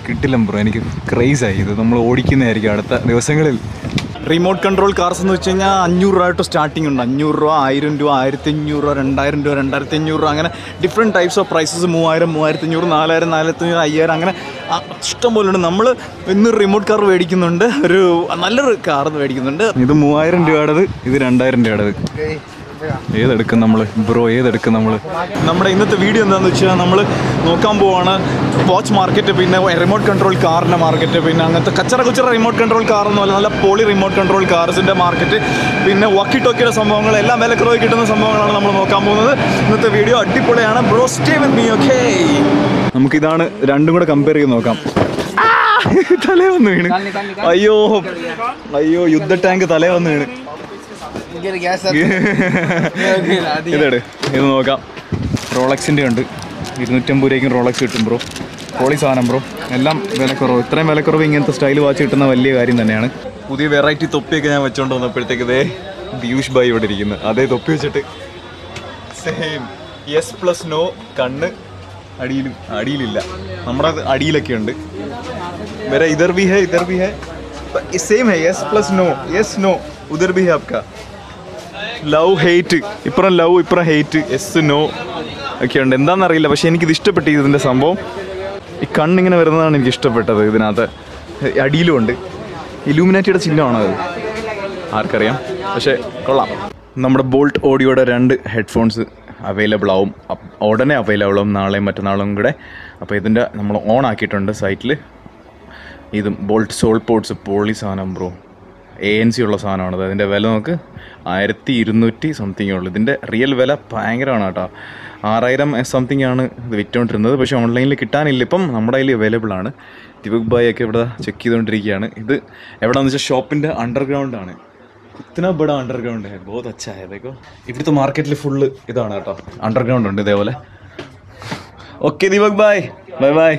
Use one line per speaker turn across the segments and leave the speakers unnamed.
കിട്ടില്ല ബ്രോ എനിക്ക് ക്രേസായി ഇത് നമ്മൾ ഓടിക്കുന്നതായിരിക്കും അടുത്ത ദിവസങ്ങളിൽ റിമോട്ട് കൺട്രോൾ കാർസ് എന്ന് വെച്ച് കഴിഞ്ഞാൽ അഞ്ഞൂറ് രൂപ തൊട്ട് സ്റ്റാർട്ടിംഗ് ഉണ്ട് അഞ്ഞൂറ് രൂപ ആയിരം രൂപ ആയിരത്തി അഞ്ഞൂറ് രൂപ രണ്ടായിരം രൂപ രണ്ടായിരത്തി അഞ്ഞൂറ് രൂപ അങ്ങനെ ഡിഫറെൻറ്റ് ടൈപ്സ് ഓഫ് പ്രൈസസ് മൂവായിരം മൂവായിരത്തി അഞ്ഞൂറ് നാലായിരം നാലായിരത്തി അഞ്ഞൂറ് അയ്യായിരം അങ്ങനെ ആ, ഇഷ്ടം പോലെ ഉണ്ട് നമ്മൾ ഇന്ന് റിമോട്ട് കാർ മേടിക്കുന്നുണ്ട് ഒരു നല്ലൊരു കാർ മേടിക്കുന്നുണ്ട് ഇത് മൂവായിരം രൂപയുടേത് ഇത് രണ്ടായിരം രൂപയുടേത് ഏതെടുക്കും നമ്മൾ ബ്രോ ഏതെടുക്കും നമ്മൾ നമ്മുടെ ഇന്നത്തെ വീഡിയോ എന്താണെന്ന് വെച്ചാൽ നമ്മൾ നോക്കാൻ പോവാണ് വാച്ച് മാർക്കറ്റ് പിന്നെ റിമോട്ട് കൺട്രോൾ കാറിൻ്റെ മാർക്കറ്റ് പിന്നെ അങ്ങനത്തെ കച്ചറ കുച്ചറ റിമോട്ട് കൺട്രോൾ കാർ എന്ന് പറഞ്ഞാൽ നല്ല പോളി റിമോട്ട് കൺട്രോൾ കാർസിൻ്റെ മാർക്കറ്റ് പിന്നെ വക്കി ടോക്കിയുടെ സംഭവങ്ങൾ എല്ലാം വിലക്കുറവ് കിട്ടുന്ന സംഭവങ്ങളാണ് നമ്മൾ നോക്കാൻ പോകുന്നത് ഇന്നത്തെ വീഡിയോ അടിപൊളിയാണ് bro stay with me okay നമുക്കിതാണ് രണ്ടും കൂടെ കമ്പയർ ചെയ്ത് നോക്കാം തലേ വന്ന് വീണ് അയ്യോ അയ്യോ യുദ്ധ ടാങ്ക് തലേ വന്ന് വീണ് ഇതെട് ഇത് നോക്കാം റോളക്സിൻ്റെ ഉണ്ട് ഇരുന്നൂറ്റമ്പത് രൂപയ്ക്കും റോളക്സ് കിട്ടും ബ്രോ പോളി സാധനം ബ്രോ എല്ലാം വിലക്കുറവ് ഇത്രയും വിലക്കുറവ് ഇങ്ങനത്തെ സ്റ്റൈൽ വാച്ച് കിട്ടുന്ന വലിയ കാര്യം തന്നെയാണ് പുതിയ വെറൈറ്റി തൊപ്പിയൊക്കെ ഞാൻ വെച്ചോണ്ട് വന്നപ്പോഴത്തേക്ക് ഇതേ പീയൂഷ് ഭായ് ഇവിടെ ഇരിക്കുന്നു അതേ തൊപ്പി വെച്ചിട്ട് സെയിം യെസ് പ്ലസ് നോ കണ്ണ് അടിയിലും അടിയിലില്ല നമ്മുടെ അത് അടിയിലൊക്കെ ഉണ്ട് मेरा इधर भी है इधर भी है सेम है yes plus no yes no उधर भी है आपका ലവ് ഹെയ്റ്റ് ഇപ്പുറം ലവ് ഇപ്പുറം ഹെയ്റ്റ് എസ് നോ ഒക്കെ ഉണ്ട് എന്താണെന്നറിയില്ല പക്ഷേ എനിക്കിത് ഇഷ്ടപ്പെട്ടു ഇതിൻ്റെ സംഭവം ഈ കണ്ണിങ്ങനെ വരുന്നതാണ് എനിക്ക് ഇഷ്ടപ്പെട്ടത് ഇതിനകത്ത് അടിയിലും ഉണ്ട് ഇലൂമിനാറ്റിയുടെ ചിഹ്നമാണ് അത് ആർക്കറിയാം പക്ഷേ കൊള്ളാം നമ്മുടെ ബോൾട്ട് ഓഡിയോയുടെ രണ്ട് ഹെഡ്ഫോൺസ് അവൈലബിൾ ആവും അപ്പ് ഉടനെ അവൈലബിൾ ആവും നാളെയും മറ്റന്നാളും കൂടെ അപ്പോൾ ഇതിൻ്റെ നമ്മൾ ഓൺ ആക്കിയിട്ടുണ്ട് സൈറ്റിൽ ഇതും ബോൾട്ട് സോൾ പോർട്സ് പോളി സാധനം ബ്രോ എ എൻ സി ഉള്ള സാധനമാണ് അതിൻ്റെ വില നമുക്ക് ആയിരത്തി ഇരുന്നൂറ്റി സംതിങ് ഉള്ളൂ ഇതിൻ്റെ റിയൽ വില ഭയങ്കരമാണ് കേട്ടോ ആറായിരം സംതിങ് ആണ് ഇത് വിറ്റുകൊണ്ടിരുന്നത് പക്ഷേ ഓൺലൈനിൽ കിട്ടാനില്ല ഇപ്പം നമ്മുടെ കയ്യിൽ അവൈലബിൾ ആണ് ദിവുക് ബായ് ഒക്കെ ഇവിടെ ചെക്ക് ചെയ്തുകൊണ്ടിരിക്കുകയാണ് ഇത് എവിടെയാണെന്ന് വെച്ചാൽ ഷോപ്പിൻ്റെ അണ്ടർഗ്രൗണ്ട് ആണ് ഇത്ര ബഡ അണ്ടർഗ്രൗണ്ട് है बहुत अच्छा है देखो ഇവിടുത്തെ മാർക്കറ്റിൽ ഫുള്ള് ഇതാണ് കേട്ടോ അണ്ടർഗ്രൗണ്ട് ഉണ്ട് ഇതേപോലെ okay Deepak bhai bye bye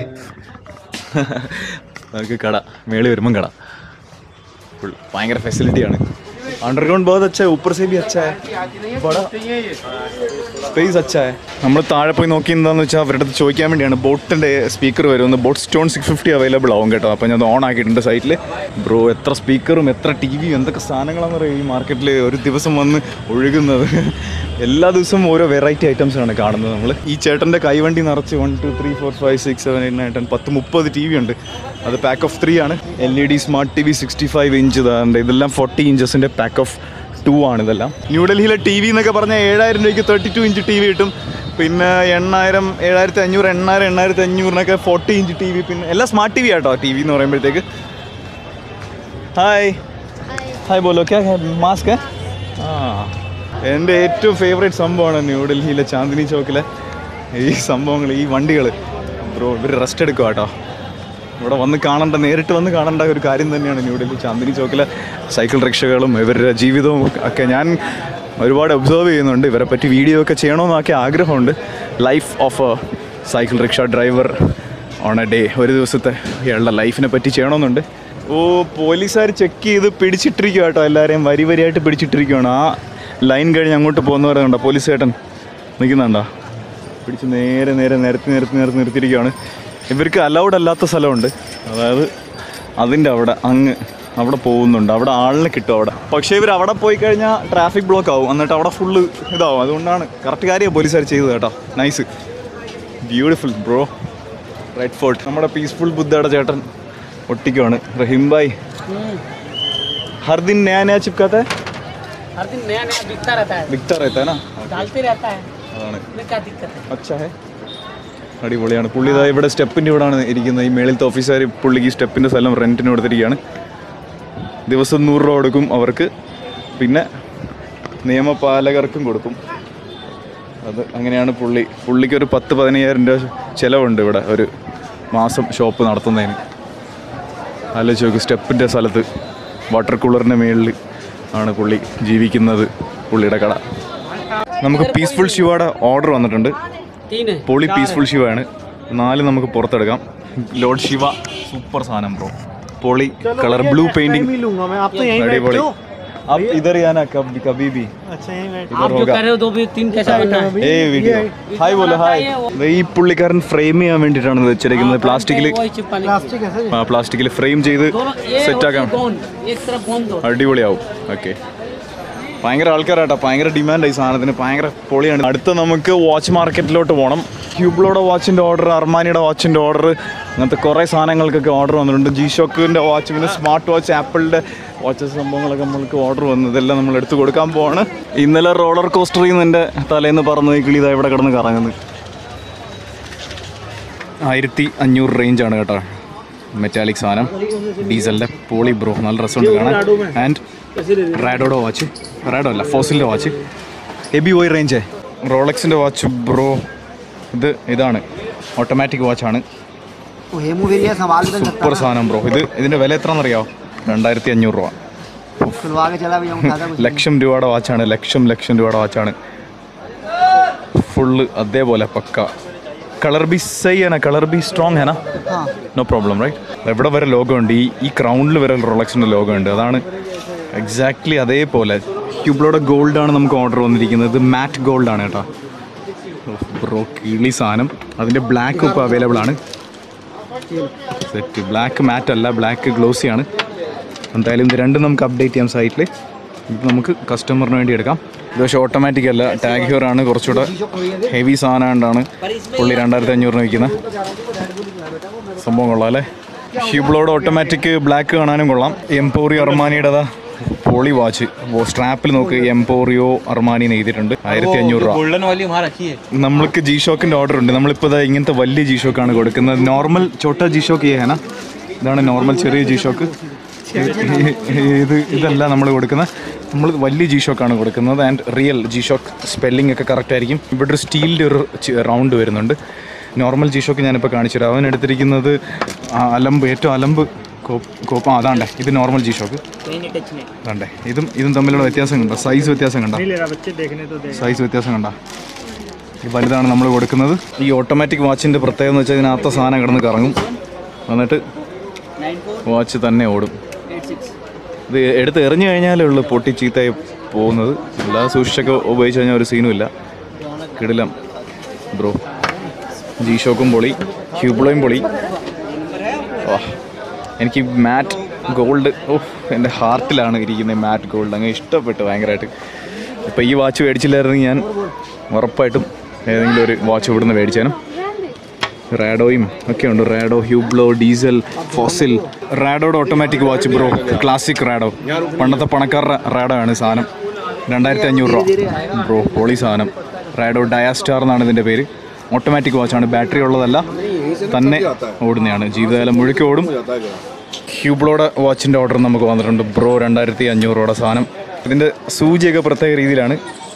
നമുക്ക് കട മേളിൽ വരുമ്പം കട ഫുൾ ഭയങ്കര ഫെസിലിറ്റിയാണ് അണ്ടർഗ്രൗണ്ട് बहुत अच्छा है ऊपर से भी अच्छा है बड़ा സ്പേസ് അച്ഛാ നമ്മൾ താഴെ പോയി നോക്കി എന്താന്ന് വെച്ചാൽ അവരുടെ അടുത്ത് ചോദിക്കാൻ വേണ്ടിയാണ് ബോട്ടിൻ്റെ സ്പീക്കർ വരുമെന്ന് boAt stone six fifty available ആവും കേട്ടോ അപ്പോൾ ഞാൻ ഓൺ ആക്കിയിട്ടുണ്ട് സൈറ്റിൽ ബ്രോ എത്ര സ്പീക്കറും എത്ര ടി വിയും എന്തൊക്കെ സാധനങ്ങളാണെന്ന് പറയും ഈ മാർക്കറ്റിൽ ഒരു ദിവസം വന്ന് ഒഴുകുന്നത് എല്ലാ ദിവസവും ഓരോ വെറൈറ്റി ഐറ്റംസ് ആണ് കാണുന്നത് നമ്മൾ ഈ ചേട്ടൻ്റെ കൈവണ്ടി നിറച്ച് one two three four five six seven eight nine ten പത്ത് മുപ്പത് ടി വി ഉണ്ട് അത് പാക്ക് ഓഫ് ത്രീ ആണ് L E D smart T V sixty five inch ഇതാണ്ട് ഇതെല്ലാം ഫോർട്ടി ഇഞ്ചസിൻ്റെ പാക്ക് ഓഫ് ടു ആണ് ഇതെല്ലാം ന്യൂഡൽഹിയിലെ ടി വി എന്നൊക്കെ പറഞ്ഞാൽ ഏഴായിരം രൂപയ്ക്ക് thirty two inch T V കിട്ടും പിന്നെ എണ്ണായിരം ഏഴായിരത്തി അഞ്ഞൂറ് എണ്ണായിരം എണ്ണായിരത്തി അഞ്ഞൂറിനൊക്കെ ഫോർട്ടി ഇഞ്ച് ടി വി പിന്നെ എല്ലാം സ്മാർട്ട് ടി വി ആട്ടോ ടി വി എന്ന് പറയുമ്പോഴത്തേക്ക് ഹായ് ഹായ് ബോലോ ക്യാ മാസ്ക് ആ എൻ്റെ ഏറ്റവും ഫേവറേറ്റ് സംഭവമാണ് ന്യൂഡൽഹിയിലെ ചാന്ദിനി ചോക്കിലെ ഈ സംഭവങ്ങൾ ഈ വണ്ടികൾ ബ്രോ ഇവർ റെസ്റ്റ് എടുക്കുക കേട്ടോ ഇവിടെ വന്ന് കാണേണ്ട നേരിട്ട് വന്ന് കാണേണ്ട ഒരു കാര്യം തന്നെയാണ് ന്യൂഡൽഹി ചാന്ദിനി ചോക്കിലെ സൈക്കിൾ റിക്ഷകളും ഇവരുടെ ജീവിതവും ഒക്കെ ഞാൻ ഒരുപാട് ഒബ്സർവ് ചെയ്യുന്നുണ്ട് ഇവരെ പറ്റി വീഡിയോ ഒക്കെ ചെയ്യണമെന്നൊക്കെ ആഗ്രഹമുണ്ട് life of a cycle rickshaw driver on a day ഒരു ദിവസത്തെ ഇയാളുടെ ലൈഫിനെ പറ്റി ചെയ്യണമെന്നുണ്ട് ഓ പോലീസുകാർ ചെക്ക് ചെയ്ത് പിടിച്ചിട്ടിരിക്കുക കേട്ടോ എല്ലാവരെയും വരി വരിയായിട്ട് പിടിച്ചിട്ടിരിക്കുകയാണ് ആ ലൈൻ കഴിഞ്ഞ് അങ്ങോട്ട് പോകുന്നവരുണ്ടോ പോലീസ് ചേട്ടൻ നിൽക്കുന്നുണ്ടോ പിടിച്ച് നേരെ നേരെ നിരത്തി നിരത്തി നിരത്തി നിർത്തിയിരിക്കുകയാണ് ഇവർക്ക് അലൗഡ് അല്ലാത്ത സ്ഥലമുണ്ട് അതായത് അതിൻ്റെ അവിടെ അങ്ങ് അവിടെ പോകുന്നുണ്ട് അവിടെ ആളിനെ കിട്ടും അവിടെ പക്ഷേ ഇവർ അവിടെ പോയി കഴിഞ്ഞാൽ ട്രാഫിക് ബ്ലോക്ക് ആവും എന്നിട്ട് അവിടെ ഫുള്ള് ഇതാവും അതുകൊണ്ടാണ് കറക്റ്റ് കാര്യം പോലീസുകാർ ചെയ്തത് കേട്ടോ nice beautiful bro red fort നമ്മുടെ പീസ്ഫുൾ ബുദ്ധയുടെ ചേട്ടൻ ഒട്ടിക്കുവാണ് റഹീം ഭായ് हर दिन नया नया चिपकाता है
हर दिन नया नया बिकता रहता है
बिकता रहता है ना
डालते रहता है
അതാണ്
इसमें क्या दिक्कत है
അച്ഛാ ഹേ അടിപൊളിയാണ് പുള്ളി ഇതാ ഇവിടെ സ്റ്റെപ്പിൻ്റെ ഇവിടെയാണ് ഇരിക്കുന്നത് ഈ മേളിലത്തെ ഓഫീസുകാർ പുള്ളിക്ക് ഈ സ്റ്റെപ്പിൻ്റെ സ്ഥലം റെൻറ്റിന് കൊടുത്തിരിക്കുകയാണ് ദിവസം നൂറ് രൂപ കൊടുക്കും അവർക്ക് പിന്നെ നിയമപാലകർക്കും കൊടുക്കും അത് അങ്ങനെയാണ് പുള്ളി പുള്ളിക്ക് ഒരു പത്ത് പതിനയ്യായിരം രൂപ ചിലവുണ്ട് ഇവിടെ ഒരു മാസം ഷോപ്പ് നടത്തുന്നതിന് ആലോചിച്ച് നോക്ക് സ്റ്റെപ്പിൻ്റെ സ്ഥലത്ത് വാട്ടർ കൂളറിൻ്റെ മേളിൽ ആണ് പുള്ളി ജീവിക്കുന്നത് പുള്ളിയുടെ കട നമുക്ക് പീസ്ഫുൾ ശിവയുടെ ഓർഡർ വന്നിട്ടുണ്ട്
तीन है
പോളി പീസ്ഫുൾ ശിവയാണ് നാല് നമുക്ക് പുറത്തെടുക്കാം ലോഡ് ശിവ സൂപ്പർ സാധനം ബ്രോ പോളി കളർ ബ്ലൂ പെയിന്റിംഗ്
लूंगा मैं आप तो यहीं
അടിപൊളി आप इधर ही आना कभी कभी भी
अच्छा यही बैठ
इधर
आप जो
होगा
कर रहे हो तो भी तीन कैसा बना है
ഏ വീഡിയോ ഹായ് പോലെ ഹായ് ഈ പുള്ളിക്കാരൻ ഫ്രെയിം ചെയ്യാൻ വേണ്ടിയിട്ടാണ് ഇത് വെച്ചിരിക്കുന്നത് പ്ലാസ്റ്റിക്കിൽ
वही चिपकाने के
प्लास्टिक है सर
ആ പ്ലാസ്റ്റിക്കിൽ ഫ്രെയിം ചെയ്ത്
दोनों ये
സെറ്റ് ആക്കാം
बॉन्ड एक तरफ बॉन्ड दो
അടിപൊളിയാവും ഓക്കെ ഭയങ്കര ആൾക്കാരാട്ടോ ഭയങ്കര ഡിമാൻഡ് ഈ സാധനത്തിന് ഭയങ്കര പൊളിയാണ് അടുത്ത നമുക്ക് വാച്ച് മാർക്കറ്റിലോട്ട് പോകണം ക്യൂബ്ലോയുടെ വാച്ചിൻ്റെ ഓർഡർ അർമാനിയുടെ വാച്ചിൻ്റെ ഓർഡർ അങ്ങനത്തെ കുറേ സാധനങ്ങൾക്കൊക്കെ ഓർഡർ വന്നിട്ടുണ്ട് ജി ഷോക്കിൻ്റെ വാച്ച് പിന്നെ സ്മാർട്ട് വാച്ച് ആപ്പിളിൻ്റെ വാച്ചസ് സംഭവങ്ങളൊക്കെ നമ്മൾക്ക് ഓർഡർ വന്നു ഇതെല്ലാം നമ്മൾ എടുത്ത് കൊടുക്കാൻ പോവാണ് ഇന്നലെ റോളർ കോസ്റ്ററിൽ നിന്ന് എൻ്റെ തലേന്ന് പറന്ന് ഈ കിളി ഇതാ ഇവിടെ കിടന്ന് കറങ്ങുന്നത് ആയിരത്തി അഞ്ഞൂറ് റേഞ്ചാണ് കേട്ടോ മെറ്റാലിക് സാധനം ഡീസലിൻ്റെ പോളി ബ്രോ നല്ല രസമുണ്ട് കാണാൻ ആൻഡ് റാഡോയുടെ വാച്ച് റാഡോ അല്ല ഫോസിലിൻ്റെ വാച്ച് ഹെബി ഓയി റേഞ്ച് റോളക്സിൻ്റെ വാച്ച് ബ്രോ ഇത് ഇതാണ് ഓട്ടോമാറ്റിക് വാച്ചാണ്
वो हेमू वेरिया संभाल भी सकता
സൂപ്പർ സാധനം ബ്രോ ഇത് ഇതിൻ്റെ വില എത്രയാണെന്നറിയോ രണ്ടായിരത്തി അഞ്ഞൂറ് രൂപ
खुलवा के चला भैया उठाता कुछ
ലക്ഷം രൂപയുടെ വാച്ചാണ് ലക്ഷം ലക്ഷം രൂപയുടെ വാച്ചാണ് ഫുള്ള് അതേപോലെ പക്ക കളർ ബി സൈ ആണ് കളർ ബി സ്ട്രോങ് ആണ്
हाँ
നോ പ്രോബ്ലം റൈറ്റ് എവിടെ വരെ ലോഗോ ഉണ്ട് ഈ ഈ ക്രൗണ്ടിൽ വരെ റോളക്സിൻ്റെ ലോഗോ ഉണ്ട് അതാണ് എക്സാക്ട്ലി അതേപോലെ ക്യൂബ്ലോടെ ഗോൾഡ് ആണ് നമുക്ക് ഓർഡർ വന്നിരിക്കുന്നത് മാറ്റ് ഗോൾഡ് ആണ് കേട്ടോ ബ്രോ കിളി സാധനം അതിൻ്റെ ബ്ലാക്ക് ഇപ്പോൾ അവൈലബിൾ ആണ് സെറ്റ് ബ്ലാക്ക് മാറ്റ് അല്ല ബ്ലാക്ക് ഗ്ലോസി ആണ് എന്തായാലും ഇത് രണ്ടും നമുക്ക് അപ്ഡേറ്റ് ചെയ്യാം സൈറ്റിൽ ഇത് നമുക്ക് കസ്റ്റമറിന് വേണ്ടി എടുക്കാം ഇത് പക്ഷേ ഓട്ടോമാറ്റിക് അല്ല ടാഗ് ഹ്യൂർ ആണ് കുറച്ചുകൂടെ ഹെവി സാധനം കൊണ്ടാണ് പുള്ളി രണ്ടായിരത്തി അഞ്ഞൂറിന് വിൽക്കുന്നത് സംഭവം കൊള്ളാം അല്ലേ ഹ്യൂബ്ലോഡ് ഓട്ടോമാറ്റിക് ബ്ലാക്ക് കാണാനും കൊള്ളാം എംപോറിയോ അർമാനിയുടേതാ പോളി വാച്ച് സ്ട്രാപ്പിൽ നോക്ക് എംപോറിയോ അർമാനി എഴുതിയിട്ടുണ്ട് ആയിരത്തി അഞ്ഞൂറ് രൂപ
गोल्डन वाली वहाँ रखी है
നമ്മൾക്ക് ജി ഷോക്കിൻ്റെ ഓർഡർ ഉണ്ട് നമ്മളിപ്പോൾ ഇതാ ഇങ്ങനത്തെ വലിയ ജി ഷോക്കാണ് കൊടുക്കുന്നത് നോർമൽ ചോട്ട ജി ഷോക്ക് ചെയ്യാന ഇതാണ് നോർമൽ ചെറിയ ജി ഷോക്ക് ഇത് ഇതല്ല നമ്മൾ കൊടുക്കുന്നത് നമ്മൾ വലിയ ജി ഷോക്കാണ് കൊടുക്കുന്നത് and real G shock spelling ഒക്കെ കറക്റ്റ് ആയിരിക്കും ഇവിടെ ഒരു സ്റ്റീലിൻ്റെ ഒരു റൗണ്ട് വരുന്നുണ്ട് നോർമൽ ജി ഷോക്ക് ഞാനിപ്പോൾ കാണിച്ചു തരാം അവൻ എടുത്തിരിക്കുന്നത് ആ അലമ്പ് ഏറ്റവും അലമ്പ് കോപ്പ് കോപ്പ് ആ അതാണ്ടേ ഇത് നോർമൽ ജി ഷോക്ക് അതാണ്ടേ ഇതും ഇതും തമ്മിലുള്ള വ്യത്യാസം കണ്ടോ സൈസ് വ്യത്യാസം കണ്ടോ
नहीं ले रहा बच्चे देखने तो देख
സൈസ് വ്യത്യാസം കണ്ട ഈ വലുതാണ് നമ്മൾ കൊടുക്കുന്നത് ഈ ഓട്ടോമാറ്റിക് വാച്ചിൻ്റെ പ്രത്യേകത എന്ന് വെച്ചാൽ ഇതിനകത്ത സാധനം കിടന്ന് കറങ്ങും എന്നിട്ട് വാച്ച് തന്നെ ഓടും ഇത് എടുത്ത് എറിഞ്ഞു കഴിഞ്ഞാലേ ഉള്ളൂ പൊട്ടി ചീത്തയായി പോകുന്നത് അല്ലാതെ സൂക്ഷിച്ചൊക്കെ ഉപയോഗിച്ച് കഴിഞ്ഞാൽ ഒരു സീനും ഇല്ല കിടിലം ബ്രോ ജി ഷോക്കും പൊളി ഹ്യൂബ്ലോയും പൊളി വാ എനിക്ക് മാറ്റ് ഗോൾഡ് ഓ എൻ്റെ ഹാർട്ടിലാണ് ഇരിക്കുന്നത് മാറ്റ് ഗോൾഡ് അങ്ങ് ഇഷ്ടപ്പെട്ടു ഭയങ്കരമായിട്ട് ഇപ്പോൾ ഈ വാച്ച് മേടിച്ചില്ലായിരുന്നെങ്കിൽ ഞാൻ ഉറപ്പായിട്ടും ഏതെങ്കിലും ഒരു വാച്ച് ഇവിടുന്ന് മേടിച്ചേനും റാഡോയും ഒക്കെ ഉണ്ട് റാഡോ ഹ്യൂബ്ലോ ഡീസൽ ഫോസിൽ റാഡോയുടെ automatic watch bro classic Rado പണ്ടത്തെ പണക്കാരുടെ റാഡോ ആണ് ഈ സാധനം രണ്ടായിരത്തി അഞ്ഞൂറ് രൂപ ബ്രോ പൊളി സാധനം റാഡോ ഡയാസ്റ്റാർ എന്നാണ് ഇതിൻ്റെ പേര് ഓട്ടോമാറ്റിക് വാച്ചാണ് ബാറ്ററി ഉള്ളതല്ല തന്നെ ഓടുന്നതാണ് ജീവിതകാലം മുഴുക്കി ഓടും ഹ്യൂബ്ലോയുടെ വാച്ചിൻ്റെ ഓർഡർ നമുക്ക് വന്നിട്ടുണ്ട് ബ്രോ രണ്ടായിരത്തി അഞ്ഞൂറ് രൂപയുടെ സാധനം ഇതിൻ്റെ സൂചിയൊക്കെ പ്രത്യേക രീതിയിലാണ്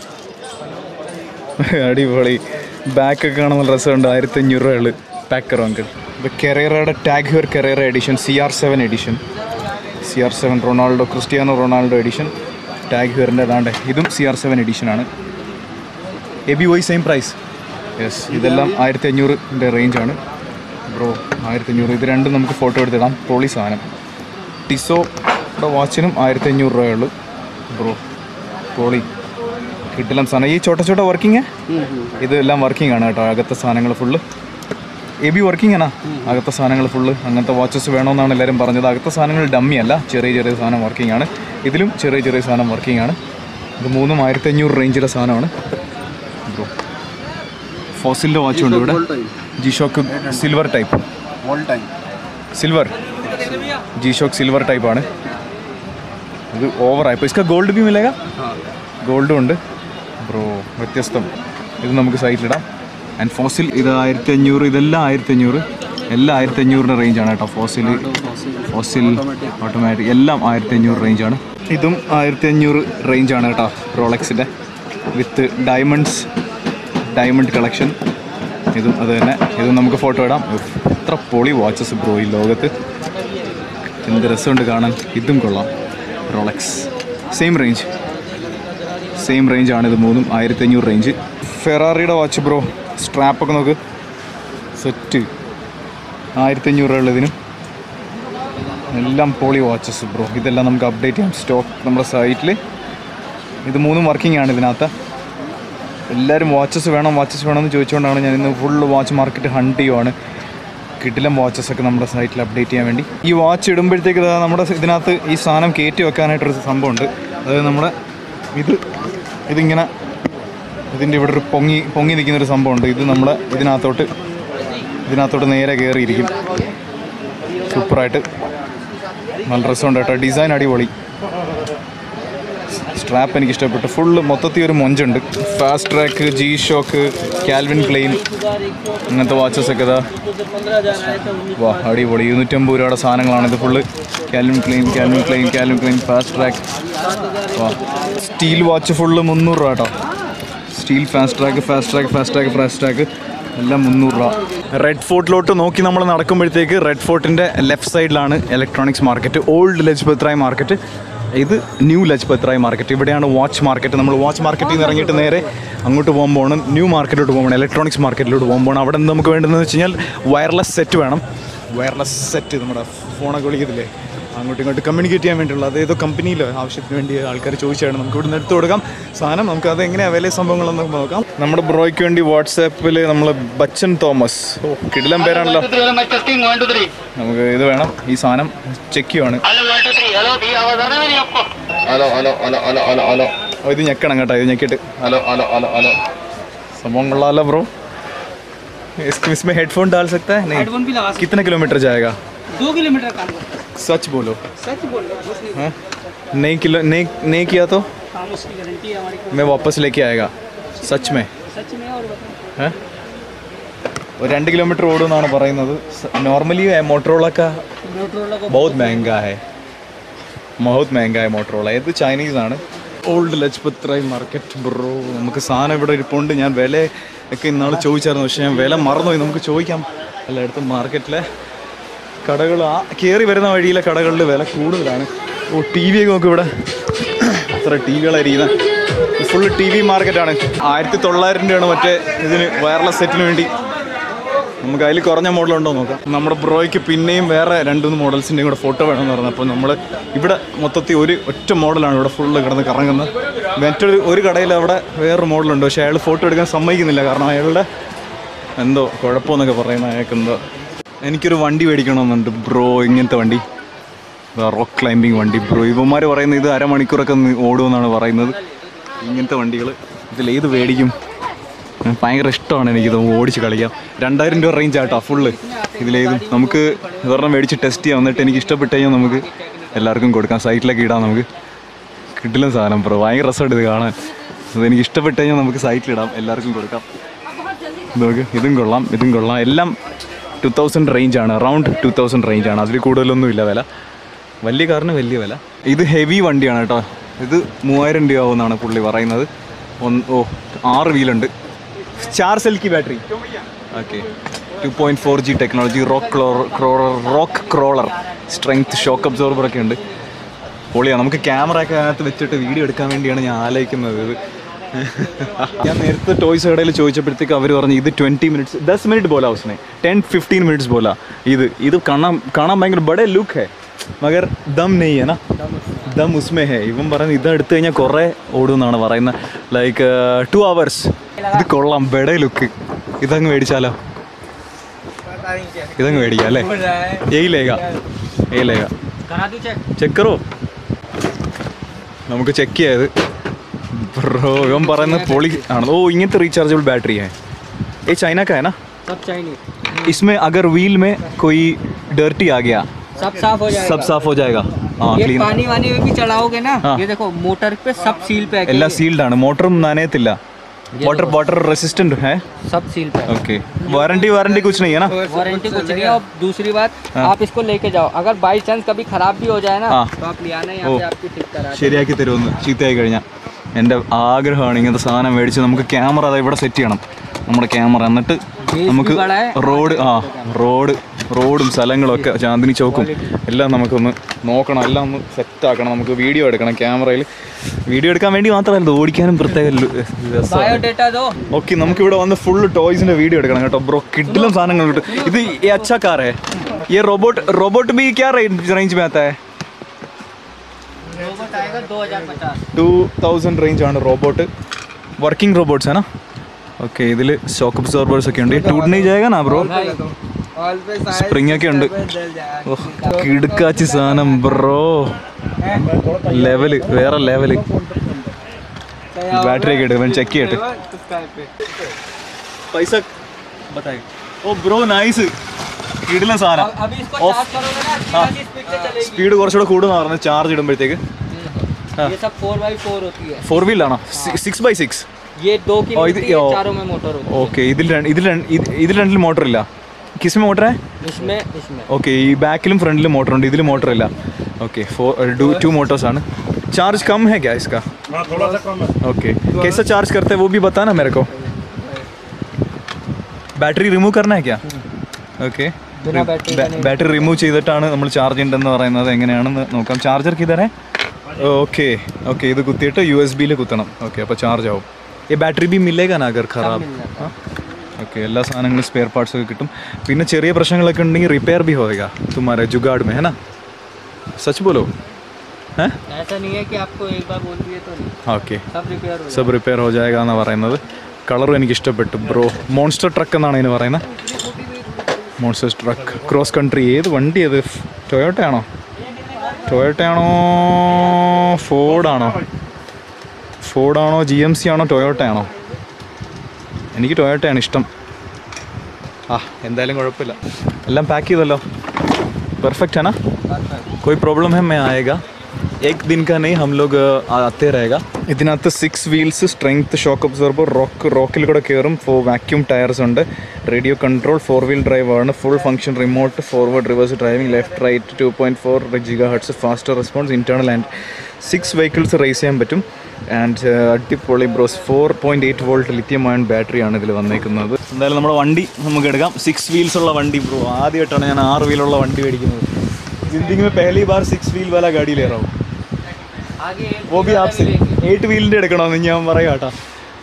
അടിപൊളി ബാക്കൊക്കെ കാണാൻ നല്ല രസമുണ്ട് ആയിരത്തി അഞ്ഞൂറ് രൂപയുള്ളു പാക്കർ അങ്കിൾ ഇപ്പോൾ കെറേറയുടെ TAG Heuer Carrera edition C R seven edition C R seven Ronaldo Cristiano Ronaldo edition TAG ഹ്യൂറിൻ്റെ ഏതാണ്ട് ഇതും സി ആർ സെവൻ എഡിഷനാണ് A B Y same price yes ഇതെല്ലാം ആയിരത്തി അഞ്ഞൂറിൻ്റെ റേഞ്ചാണ് ബ്രോ ആയിരത്തി അഞ്ഞൂറ് ഇത് രണ്ടും നമുക്ക് ഫോട്ടോ എടുത്തിടാം പൊളി സാധനം ടിസോയുടെ വാച്ചിനും ആയിരത്തി അഞ്ഞൂറ് രൂപയുള്ളൂ ബ്രോ പൊളി കിട്ടില്ല സാധനം ഈ ചോട്ട ചോട്ട വർക്കിംഗ് ഇതെല്ലാം വർക്കിംഗ് ആണ് കേട്ടോ അകത്തെ സാധനങ്ങൾ ഫുള്ള് എ ബി വർക്കിംഗ് ആണ് അകത്തെ സാധനങ്ങൾ ഫുള്ള് അങ്ങനത്തെ വാച്ചസ് വേണമെന്നാണ് എല്ലാവരും പറഞ്ഞത് അകത്തെ സാധനങ്ങൾ ഡമ്മി അല്ല ചെറിയ ചെറിയ സാധനം വർക്കിംഗ് ആണ് ഇതിലും ചെറിയ ചെറിയ സാധനം വർക്കിംഗ് ആണ് ഇത് മൂന്നും ആയിരത്തി അഞ്ഞൂറ് റേഞ്ചിലെ സാധനമാണ് ബ്രോ ഫോസിലിൻ്റെ വാച്ച് ഉണ്ട് ഇവിടെ G shock silver type silver G shock silver ടൈപ്പാണ് ഇത് ഓവറായി ഇപ്പോൾ ഇസ്ക ഗോൾഡ് ബി മിലേക ഗോൾഡും ഉണ്ട് ബ്രോ വ്യത്യസ്തം ഇത് നമുക്ക് സൈറ്റിലിടാം ആൻഡ് ഫോസിൽ ഇത് ആയിരത്തി അഞ്ഞൂറ് ഇതെല്ലാം ആയിരത്തി അഞ്ഞൂറ് എല്ലാം ആയിരത്തി അഞ്ഞൂറിൻ്റെ റേഞ്ചാണ് കേട്ടോ ഫോസിൽ ഫോസിൽ ഓട്ടോമാറ്റിക് എല്ലാം ആയിരത്തി അഞ്ഞൂറ് റേഞ്ചാണ് ഇതും ആയിരത്തി അഞ്ഞൂറ് റേഞ്ചാണ് കേട്ടോ റോളക്സിൻ്റെ വിത്ത് ഡയമണ്ട്സ് ഡയമണ്ട് കളക്ഷൻ ഇതും അത് തന്നെ ഇതും നമുക്ക് ഫോട്ടോ ഇടാം ഉഫ്, എത്ര പൊളി വാച്ചസ് ബ്രോ ഈ ലോകത്ത് എന്ത് രസമുണ്ട് കാണാൻ ഇതും കൊള്ളാം Rolex same range same range ആണ് ഇത് മൂന്നും ആയിരത്തി അഞ്ഞൂറ് റേഞ്ച് ഫെറാറിയുടെ വാച്ച് ബ്രോ സ്ട്രാപ്പൊക്കെ നോക്ക് സെറ്റ് ആയിരത്തി അഞ്ഞൂറ് രൂപ ഇതിനും എല്ലാം പോളി വാച്ചസ് ബ്രോ ഇതെല്ലാം നമുക്ക് അപ്ഡേറ്റ് ചെയ്യാം സ്റ്റോക്ക് നമ്മുടെ സൈറ്റിൽ ഇത് മൂന്നും വർക്കിംഗ് ആണ് ഇതിനകത്ത് എല്ലാവരും വാച്ചസ് വേണം വാച്ചസ് വേണമെന്ന് ചോദിച്ചുകൊണ്ടാണ് ഞാൻ ഇന്ന് ഫുൾ വാച്ച് മാർക്കറ്റ് ഹണ്ട് ചെയ്യുവാണ് കിടിലം വാച്ചസ് ഒക്കെ നമ്മുടെ സൈറ്റിൽ അപ്ഡേറ്റ് ചെയ്യാൻ വേണ്ടി ഈ വാച്ച് ഇടുമ്പോഴത്തേക്ക് ദാ നമ്മുടെ ഇതിനകത്ത് ഈ സാധനം കയറ്റി വെക്കാനായിട്ടൊരു സംഭവമുണ്ട് അതായത് നമ്മുടെ ഇത് ഇതിങ്ങനെ ഇതിൻ്റെ ഇവിടെ ഒരു പൊങ്ങി പൊങ്ങി നിൽക്കുന്നൊരു സംഭവമുണ്ട് ഇത് നമ്മൾ ഇതിനകത്തോട്ട് ഇതിനകത്തോട്ട് നേരെ കയറിയിരിക്കും സൂപ്പറായിട്ട് നല്ല രസമുണ്ട് കേട്ടോ ഡിസൈൻ അടിപൊളി സ്ട്രാപ്പ് എനിക്ക് ഇഷ്ടപ്പെട്ടു ഫുള്ള് മൊത്തത്തിൽ ഒരു മൊഞ്ചുണ്ട് Fastrack G shock Calvin Klein അങ്ങനത്തെ വാച്ചസ് ഒക്കെ ഇതാ
पंद्रह हजार आए थे उन्नीस
വാ അടിപൊളി ഇരുന്നൂറ്റമ്പത് രൂപയുടെ സാധനങ്ങളാണ് ഇത് full Calvin Klein Calvin Klein Calvin Klein Fastrack വാ സ്റ്റീൽ വാച്ച് ഫുള്ള് മുന്നൂറ് രൂപ കേട്ടോ steel Fastrack Fastrack Fastrack Fastrack എല്ലാം മുന്നൂറ് രൂപ റെഡ് ഫോർട്ടിലോട്ട് നോക്കി നമ്മൾ നടക്കുമ്പോഴത്തേക്ക് റെഡ് ഫോർട്ടിൻ്റെ ലെഫ്റ്റ് സൈഡിലാണ് electronics market old Lajpat Rai market ഇത് ന്യൂ ലജ്പത് റായ് മാർക്കറ്റ് ഇവിടെയാണ് വാച്ച് മാർക്കറ്റ് നമ്മൾ വാച്ച് മാർക്കറ്റിൽ നിന്ന് ഇറങ്ങിയിട്ട് നേരെ അങ്ങോട്ട് പോകുമ്പോൾ ന്യൂ മാർക്കറ്റിലോട്ട് പോകുമ്പോൾ ഇലക്ട്രോണിക്സ് മാർക്കറ്റിലോട്ട് പോകുമ്പോൾ അവിടെ നിന്ന് നമുക്ക് വേണ്ടതെന്ന് വെച്ച് കഴിഞ്ഞാൽ വയർലെസ് സെറ്റ് വേണം വയർലെസ് സെറ്റ് നമ്മുടെ ഫോണൊക്കെ വിളിക്കത്തില്ലേ അങ്ങോട്ടും ഇങ്ങോട്ട് കമ്മ്യൂണിക്കേറ്റ് ചെയ്യാൻ വേണ്ടിയുള്ള അത് ഏതോ കമ്പനിയിലോ ആവശ്യത്തിന് വേണ്ടി ആൾക്കാർ ചോദിച്ചാണ് നമുക്ക് ഇവിടുന്ന് എടുത്തു കൊടുക്കാം സാധനം നമുക്ക് അത് എങ്ങനെയാണ് വില സംഭവങ്ങളെന്ന് നമുക്ക് നോക്കാം നമ്മുടെ ബ്രോയ്ക്ക് വേണ്ടി വാട്സാപ്പിൽ നമ്മൾ ബച്ചൻ തോമസ് ഓ കിടിലം പേരാണല്ലോ
टेस्टिंग वन टू थ्री
നമുക്ക് ഇത് വേണം ഈ സാധനം ചെക്ക് ചെയ്യുവാണ്
hello one two three hello दी आवाज आ रहा है मेरी आपको
hello hello hello hello hello hello
ഓ, ഇത് ഞെക്കണം കേട്ടോ ഇത് ഞെക്കിയിട്ട്
ഹലോ ഹലോ ഹലോ ഹലോ
സംഭവം കൊള്ളാമല്ലോ ബ്രോ इसमें इसमें हेडफोन डाल सकता है नहीं
हेडफोन भी लगा
कितने किलोमीटर जाएगा
सकते दो किलोमीटर काम करता है
सच बोलो
सच बोल रहे हो कुछ नहीं
हाँ नहीं किलो नहीं नहीं किया तो
काम उसकी गारंटी है हमारी
मैं वापस लेके आएगा सच में
सच में और बताओ
ഏ? ഒരു രണ്ട് കിലോമീറ്റർ ഓടുമെന്നാണ് പറയുന്നത് നോർമലി മോട്ടറോളൊക്കെ
मोटरोला को
ബഹുത് മെഹങ്ക ഹെ ബഹുത് മെഹങ്ക ഹെ മോട്ടറോള ഇത് ചൈനീസ് ആണ് old Lajpat Rai market bro നമുക്ക് സാധനം ഇവിടെ ഇരിപ്പുണ്ട് ഞാൻ വില ഒക്കെ ഇന്നാൾ ചോദിച്ചായിരുന്നു പക്ഷേ ഞാൻ വില മറന്നുപോയി നമുക്ക് ചോദിക്കാം എല്ലായിടത്തും മാർക്കറ്റിലെ കടകൾ ആ കയറി വരുന്ന വഴിയിലെ കടകളിൽ വില കൂടുതലാണ് ഓ ടി വി ഒക്കെ നോക്കും ഇവിടെ എത്ര ടി വികളായിരിക്കുന്നത് ഫുള്ള് ടി വി മാർക്കറ്റാണ് ആയിരത്തി തൊള്ളായിരം രൂപയാണ് മറ്റേ ഇതിന് വയർലെസ് സെറ്റിന് വേണ്ടി നമുക്ക് അതിൽ കുറഞ്ഞ മോഡലുണ്ടോ നോക്കാം നമ്മുടെ ബ്രോയ്ക്ക് പിന്നെയും വേറെ രണ്ട് മൂന്ന് മോഡൽസിൻ്റെയും കൂടെ ഫോട്ടോ വേണമെന്ന് പറഞ്ഞു അപ്പോൾ നമ്മൾ ഇവിടെ മൊത്തത്തിൽ ഒരു ഒറ്റ മോഡലാണ് ഇവിടെ ഫുള്ള് കിടന്ന് കറങ്ങുന്നത് മറ്റൊരു ഒരു കടയിൽ അവിടെ വേറൊരു മോഡലുണ്ട് പക്ഷേ അയാൾ ഫോട്ടോ എടുക്കാൻ സമ്മതിക്കുന്നില്ല കാരണം അയാളുടെ എന്തോ കുഴപ്പമെന്നൊക്കെ പറയുന്ന അയാൾക്ക് എന്തോ എനിക്കൊരു വണ്ടി മേടിക്കണമെന്നുണ്ട് ബ്രോ ഇങ്ങനത്തെ വണ്ടി റോക്ക് ക്ലൈമ്പിംഗ് വണ്ടി ബ്രോ ഇവന്മാർ പറയുന്നത് ഇത് അരമണിക്കൂറൊക്കെ നി- ഓടുമെന്നാണ് പറയുന്നത് ഇങ്ങനത്തെ വണ്ടികൾ ഇതിലേത് മേടിക്കും ഭയങ്കര ഇഷ്ടമാണ് എനിക്കിത് ഓടിച്ച് കളിക്കാം രണ്ടായിരം രൂപ റേഞ്ച് ആട്ടോ ഫുള്ള് ഇതിലേതും നമുക്ക് ഇതൊരെണ്ണം മേടിച്ച് ടെസ്റ്റ് ചെയ്യാം എന്നിട്ട് എനിക്ക് ഇഷ്ടപ്പെട്ട് കഴിഞ്ഞാൽ നമുക്ക് എല്ലാവർക്കും കൊടുക്കാം സൈറ്റിലൊക്കെ ഇടാം നമുക്ക് കിട്ടില്ല സാധനം ബ്രോ ഭയങ്കര രസമുണ്ട് ഇത് കാണാൻ അത് എനിക്ക് ഇഷ്ടപ്പെട്ട് കഴിഞ്ഞാൽ നമുക്ക് സൈറ്റിലിടാം എല്ലാവർക്കും കൊടുക്കാം നോക്ക് ഇതും കൊള്ളാം ഇതും കൊള്ളാം എല്ലാം ടു തൗസൻഡ് റേഞ്ചാണ് അറൗണ്ട് ടു തൗസൻഡ് റേഞ്ചാണ് അതിൽ കൂടുതലൊന്നും ഇല്ല വില വലിയ കാറിന് വലിയ വില ഇത് ഹെവി വണ്ടിയാണ് കേട്ടോ ഇത് മൂവായിരം രൂപ ആവുമെന്നാണ് പുള്ളി പറയുന്നത് ഒന്ന് ഓ ആറ് വീലുണ്ട് ചാർ സെൽക്കി battery okay two point four G technology rock crawler rock crawler strength shock absorber ഒക്കെ ഉണ്ട് പൊളിയാണ് നമുക്ക് ക്യാമറ ഒക്കെ അതിനകത്ത് വെച്ചിട്ട് വീഡിയോ എടുക്കാൻ വേണ്ടിയാണ് ഞാൻ ആലോചിക്കുന്നത് ഇത് ഞാൻ നേരത്തെ ടോയ്സ് കടയിൽ ചോദിച്ചപ്പോഴത്തേക്ക് അവർ പറഞ്ഞു ഇത് ട്വൻറ്റി മിനിറ്റ്സ് ദസ് മിനിറ്റ് പോലാ ഉസ്നെ ടെൻ ഫിഫ്റ്റീൻ മിനിറ്റ്സ് പോലാ ഇത് ഇത് കാണാൻ കാണാൻ ഭയങ്കര ബഡേ ലുക്ക് ഹേ മഗർ ദം നെയ് ഹേ നാ ദം ഉസ്മേ ഹേ ഇവൻ പറയുന്നത് ഇത് എടുത്തു കഴിഞ്ഞാൽ കുറേ ഓടുമെന്നാണ് പറയുന്നത് ലൈക്ക് ടു അവേഴ്സ് ഇത് കൊള്ളാം ബഡേ ലുക്ക് ഇതങ്ങ് മേടിച്ചാലോ ഇതങ്ങ് മേടിക്കാം അല്ലേ ഏയ് ലേക ഏയ് ലേക
करा दूँ चेक
ചെക്ക് കറോ നമുക്ക് ചെക്ക് ചെയ്യാത് ബ്രോ ഇവൻ പറയുന്നത് പൊളി ആണ് ഓ ഇങ്ങനത്തെ റീചാർജബിൾ ബാറ്ററി है ये चाइना का है ना
सब चाइनीज
इसमें अगर व्हील में कोई डर्टी आ गया
सब साफ हो जाएगा
सब साफ हो जाएगा हाँ
ये
क्लीन
पानी वानी में भी चढ़ाओगे ना
हाँ।
ये देखो मोटर पे सब सील पैक है
എല്ലാം സീൽഡ് ആണ് മോട്ടറും നനയത്തില്ല वाटर वाटर रेसिस्टेंट है
सब seal pack
okay warranty warranty कुछ नहीं है ना
वारंटी कुछ नहीं है और दूसरी बात आप इसको लेके जाओ अगर बाई चांस कभी खराब भी हो जाए ना
हाँ।
तो आप ले आना यहाँ
ओ।
पे आपकी ठीक करा
ശരിയാക്കി തരുമെന്ന് ചീത്തയായി കഴിഞ്ഞാൽ എൻ്റെ ആഗ്രഹമാണ് ഇങ്ങനത്തെ സാധനം മേടിച്ച് നമുക്ക് ക്യാമറ അതാ ഇവിടെ സെറ്റ് ചെയ്യണം നമ്മുടെ ക്യാമറ എന്നിട്ട് നമുക്ക്
ബड़ा है।
റോഡ് ആ റോഡ് റോഡും സ്ഥലങ്ങളും ഒക്കെ ചാന്ദിനി ചോക്കും എല്ലാം നമുക്കൊന്ന് നോക്കണം എല്ലാം ഒന്ന് സെറ്റാക്കണം നമുക്ക് വീഡിയോ എടുക്കണം ക്യാമറയിൽ വീഡിയോ എടുക്കാൻ വേണ്ടി മാത്രമല്ല ഇത് ഓടിക്കാനും പ്രത്യേക ലു- രസമാണ്
बायोडेटा दो
ഓക്കെ നമുക്ക് ഇവിടെ വന്ന് ഫുൾ ടോയ്സിന്റെ വീഡിയോ എടുക്കണം കേട്ടോ ബ്രോ കിഡിലും സാധനങ്ങൾ കിട്ടും ഇത് ये अच्छा कार है ये रोबोट रोबोट भी क्या रेंज रेंज में आता है
रोबोट आएगा दो हजार पचास
ടു തൗസൻഡ് റേഞ്ച് ആണ് റോബോട്ട് വർക്കിംഗ് റോബോട്ട്സ് ആണ് ഓക്കെ ഇതിൽ ഷോക്ക് അബ്സോർബേഴ്സ് ഒക്കെ ഉണ്ട് ടൂട്ടിന് ജായക നാ ബ്രോ സ്പ്രിംഗ് ഒക്കെ ഉണ്ട് ഓഹ്, കിടുക്കാച്ചി സാധനം ബ്രോ ലെവല് വേറെ ലെവല് ബാറ്ററി ഒക്കെ എടുക്കും ചെക്ക് ചെയ്യട്ടെ പൈസ ഓ ബ്രോ നൈസ് കിടില സാധനം
अभी इसको
Off.
चार्ज करोगे ना अच्छी स्पीड से चलेगी
സ്പീഡ് കുറച്ചുകൂടെ കൂടുന്ന പറഞ്ഞത് ചാർജ് ഇടുമ്പോഴത്തേക്ക്
ये सब फोर बाई फोर होती है
ഫോർ വീലാണോ സിക്സ് ബൈ സിക്സ്
ये दो की
और
मिलती
इधर-
है
ओ-
चारों में मोटर होती
ഓക്കെ ഇതിൽ രണ്ട് ഇതിൽ രണ്ട് ഇത്- ഇതിൽ രണ്ടിൽ മോട്ടർ ഇല്ല കിസ്മ മോട്ടറേ
है इसमें इसमें
ഓക്കെ ഈ ബാക്കിലും ഫ്രണ്ടിലും മോട്ടർ ഉണ്ട് ഇതിൽ മോട്ടർ ഇല്ല okay four two two motors ആണ് चार्ज कम है क्या इसका ओके कैसा चार्ज करते हैं वो भी बताना मेरे को ബാറ്ററി റിമൂവ് करना है क्या ഓക്കെ
बिना बैटरी का नहीं
ബാറ്ററി റിമൂവ് ചെയ്തിട്ടാണ് നമ്മൾ ചാർജ് ചെയ്യേണ്ടതെന്ന് പറയുന്നത് എങ്ങനെയാണെന്ന് നോക്കാം ചാർജർ കിതറേ ഓക്കെ ഓക്കെ ഇത് കുത്തിയിട്ട് യു എസ് ബിയിൽ കുത്തണം ഓക്കെ അപ്പോൾ ചാർജ് ആവും ഈ ബാറ്ററി ബി മില്ലേക്കാ അഗർ ഖറാബ് ഓക്കെ എല്ലാ സാധനങ്ങളും സ്പെയർ പാർട്സ് ഒക്കെ കിട്ടും പിന്നെ ചെറിയ പ്രശ്നങ്ങളൊക്കെ ഉണ്ടെങ്കിൽ റിപ്പയർ ബി ഹോएगा तुम्हारे जुगाड़ में है ना सच बोलो हैं
ऐसा नहीं है कि आपको एक बार बोल दिए तो नहीं
ഓക്കെ
सब रिपेयर हो
സബ് റിപ്പയർ ഹോ ജായക എന്ന് പറയുന്നത് കളറും എനിക്ക് ഇഷ്ടപ്പെട്ടു ബ്രോ മോൺസ്റ്റർ ട്രക്ക് എന്നാണ് ഇതിന് പറയുന്നത് മോൺസ്റ്റർ ട്രക്ക് ക്രോസ് കൺട്രി ഏത് വണ്ടി അത് ടൊയോട്ട ആണോ ടൊയോട്ട ആണോ ഫോർഡാണോ ഫോർഡാണോ ജി എം സി ആണോ ടൊയോട്ട ആണോ എനിക്ക് ടൊയോട്ടയാണ് ഇഷ്ടം ആ എന്തായാലും കുഴപ്പമില്ല എല്ലാം പാക്ക് ചെയ്തല്ലോ പെർഫെക്റ്റ് ആണ് कोई प्रॉब्लम है मैं आएगा एक दिन का नहीं हम लोग अ, आते रहेगा ഇതിനകത്ത് six wheels strength shock absorber rock റോക്കിൽ കൂടെ കയറും ഫോ വാക്യൂം ടയർസ് ഉണ്ട് radio control four wheel drive ആണ് full function remote forward reverse driving left right two point four gigahertz faster response internal and six vehicles race ചെയ്യാൻ പറ്റും and അടിപൊളി bros four point eight volt lithium ion ബാറ്ററിയാണ് ഇതിൽ വന്നേക്കുന്നത് എന്തായാലും നമ്മുടെ വണ്ടി നമുക്ക് എടുക്കാം സിക്സ് വീൽസ് ഉള്ള വണ്ടി ബ്രോ ആദ്യമായിട്ടാണ് ഞാൻ ആറ് വീലുള്ള വണ്ടി മേടിക്കുന്നത് जिंदगी में पहली बार सिक्स व्हील वाला गाड़ी ले रहा हूँ
आगे एक
वो भी आपसे एट വീലിൻ്റെ എടുക്കണമെന്ന് ഞാൻ പറയാം കേട്ടോ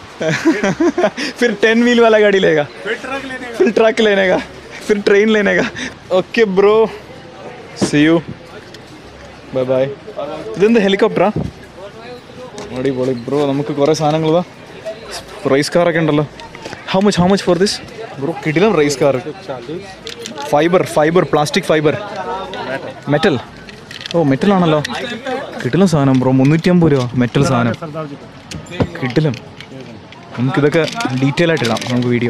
फिर टेन व्हील वाला गाड़ी लेगा फिर ट्रक लेने का फिर ट्रेन लेने का okay bro see you bye bye ഇതെന്ത് ഹെലികോപ്റ്ററാ അടിപൊളി ബ്രോ നമുക്ക് കുറേ സാധനങ്ങൾ റേസ് കാറൊക്കെ ഉണ്ടല്ലോ how much how much for this bro കിടിലം race car fibre fibre plastic fibre metal ഓ മെറ്റൽ ആണല്ലോ കിടിലം സാധനം ബ്രോ മുന്നൂറ്റി അമ്പത് രൂപ മെറ്റൽ സാധനം കിടിലം നമുക്കിതൊക്കെ ഡീറ്റെയിൽ ആയിട്ട് ഇടാം നമുക്ക് വീഡിയോ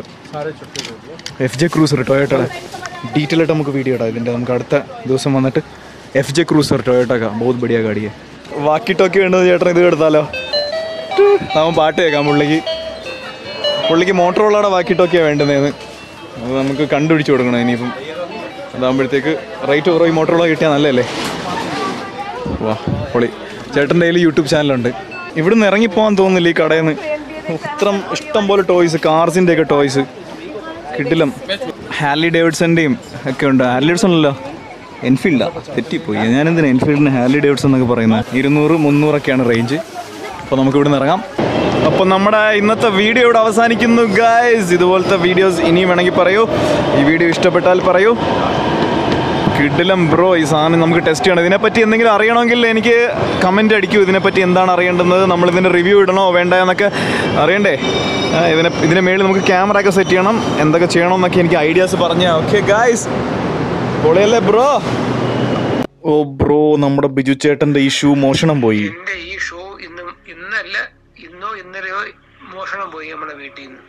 എഫ് ജെ ക്രൂസർ ടൊയോട്ടയുടെ ഡീറ്റെയിൽ ആയിട്ട് നമുക്ക് വീഡിയോ ഇടാം ഇതിൻ്റെ നമുക്ക് അടുത്ത ദിവസം വന്നിട്ട് എഫ് ജെ ക്രൂസർ ടൊയോട്ട കാ ബഹുത് ബടിയ ഗാഡിയെ വാക്കി ടോക്കി വേണ്ടത് ചേട്ടൻ ഇത് എടുത്താലോ നമ്മൾ പാട്ട് കേൾക്കാം പുള്ളിക്ക് പുള്ളിക്ക് മോട്ടോറുള്ളയുടെ വാക്കി ടോക്കിയാണ് വേണ്ടുന്നതെന്ന് അത് നമുക്ക് കണ്ടുപിടിച്ച് കൊടുക്കണം ഇനിയിപ്പം അതാകുമ്പോഴത്തേക്ക് റേറ്റ് കുറവ് ഈ മോട്ടോറുള്ള കിട്ടിയാൽ നല്ലതല്ലേ വാ പൊളി ചേട്ടൻ്റെ കയ്യിൽ യൂട്യൂബ് ചാനലുണ്ട് ഇവിടുന്ന് ഇറങ്ങിപ്പോകാൻ തോന്നുന്നില്ല ഈ കടയിൽ നിന്ന് ഇത്രം ഇഷ്ടം പോലെ ടോയ്സ് കാർസിൻ്റെ ഒക്കെ ടോയ്സ് കിട്ടില്ല ഹാർലി ഡേവിഡ്സൻ്റെയും ഒക്കെ ഉണ്ട് ഹാർലി ഡേവിഡ്സൺ അല്ലല്ലോ എൻഫീൽഡാ തെറ്റിപ്പോയി ഞാനെന്തിനാ എൻഫീൽഡിന് ഹാർലി ഡേവിഡ്സൺ എന്നൊക്കെ പറയുന്നത് ഇരുന്നൂറ് മുന്നൂറൊക്കെയാണ് റേഞ്ച് അപ്പോൾ നമുക്ക് ഇവിടുന്ന് ഇറങ്ങാം അപ്പോൾ നമ്മുടെ ഇന്നത്തെ വീഡിയോ ഇവിടെ അവസാനിക്കുന്നു ഗായ്സ് ഇതുപോലത്തെ വീഡിയോസ് ഇനിയും വേണമെങ്കിൽ പറയൂ ഈ വീഡിയോ ഇഷ്ടപ്പെട്ടാൽ പറയൂ കിഡിലം ബ്രോ ഈ സാധനം നമുക്ക് ടെസ്റ്റ് ചെയ്യണം ഇതിനെപ്പറ്റി എന്തെങ്കിലും അറിയണമെങ്കിൽ എനിക്ക് കമൻറ്റ് അടിക്കൂ ഇതിനെപ്പറ്റി എന്താണ് അറിയേണ്ടത് നമ്മൾ ഇതിൻ്റെ റിവ്യൂ ഇടണോ വേണ്ട എന്നൊക്കെ അറിയണ്ടേ ആ, ഇതിനെ ഇതിന് മേളിൽ നമുക്ക് ക്യാമറ ഒക്കെ സെറ്റ് ചെയ്യണം എന്തൊക്കെ ചെയ്യണമെന്നൊക്കെ എനിക്ക് ഐഡിയാസ് പറഞ്ഞാൽ ഓക്കെ ഗായ്സ് പൊളിയല്ലേ ബ്രോ ഓ ബ്രോ നമ്മുടെ ബിജു ചേട്ടൻ്റെ ഈ ഷൂ മോഷണം പോയി
എന്റെ ഈ ഷോ ഇന്നും ഇന്നല്ല ഇന്നോ ഇന്നലെയോ മോഷണം പോയി നമ്മുടെ വീട്ടിൽ നിന്ന്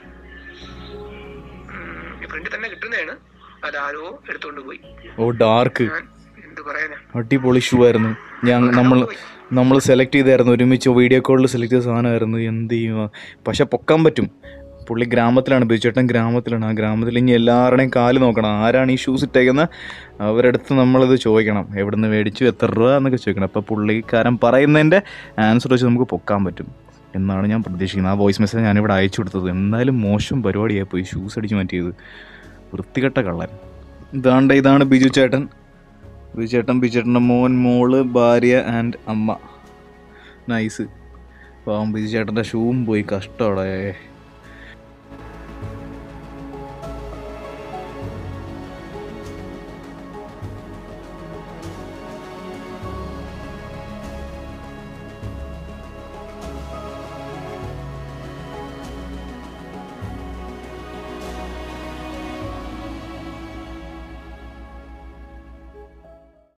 ഫ്രണ്ടിൽ തന്നെ കിട്ടുന്നതാണ് അതാരോ എടുത്തോണ്ട് പോയി
ഓ ഡാർക്ക്
ഞാൻ എന്ത് പറയാനാ
അടിപൊളി ഷൂ ആയിരുന്നു ഞാൻ നമ്മൾ നമ്മൾ സെലക്ട് ചെയ്തായിരുന്നു ഒരുമിച്ച് വീഡിയോ കോളിൽ സെലക്ട് ചെയ്ത സാധനമായിരുന്നു എന്ത് ചെയ്യുക പക്ഷെ പൊക്കാൻ പറ്റും പുള്ളി ഗ്രാമത്തിലാണ് ബിജുചേട്ടൻ ഗ്രാമത്തിലാണ് ആ ഗ്രാമത്തിൽ ഇനി എല്ലാവരുടെയും കാല് നോക്കണം ആരാണ് ഈ ഷൂസ് ഇട്ടേക്കുന്നത് അവരടുത്ത് നമ്മളിത് ചോദിക്കണം എവിടുന്ന് മേടിച്ചു എത്ര രൂപ എന്നൊക്കെ ചോദിക്കണം അപ്പോൾ പുള്ളിക്കാരൻ പറയുന്നതിൻ്റെ ആൻസർ വെച്ച് നമുക്ക് പൊക്കാൻ പറ്റും എന്നാണ് ഞാൻ പ്രതീക്ഷിക്കുന്നത് ആ വോയിസ് മെസ്സേജ് ഞാനിവിടെ അയച്ചു കൊടുത്തത് എന്തായാലും മോശം പരിപാടിയായി പോയി ഷൂസ് അടിച്ച് മാറ്റിയത് വൃത്തികെട്ട കള്ളൻ ഇതാണ്ട് ഇതാണ് ബിജു ചേട്ടൻ ബിജു ചേട്ടൻ ബിജു ചേട്ടൻ്റെ മോൻ മോള് ഭാര്യ ആൻഡ് അമ്മ നൈസ് പാവം ബിജു ചേട്ടൻ്റെ ഷൂവും പോയി കഷ്ടമാണ്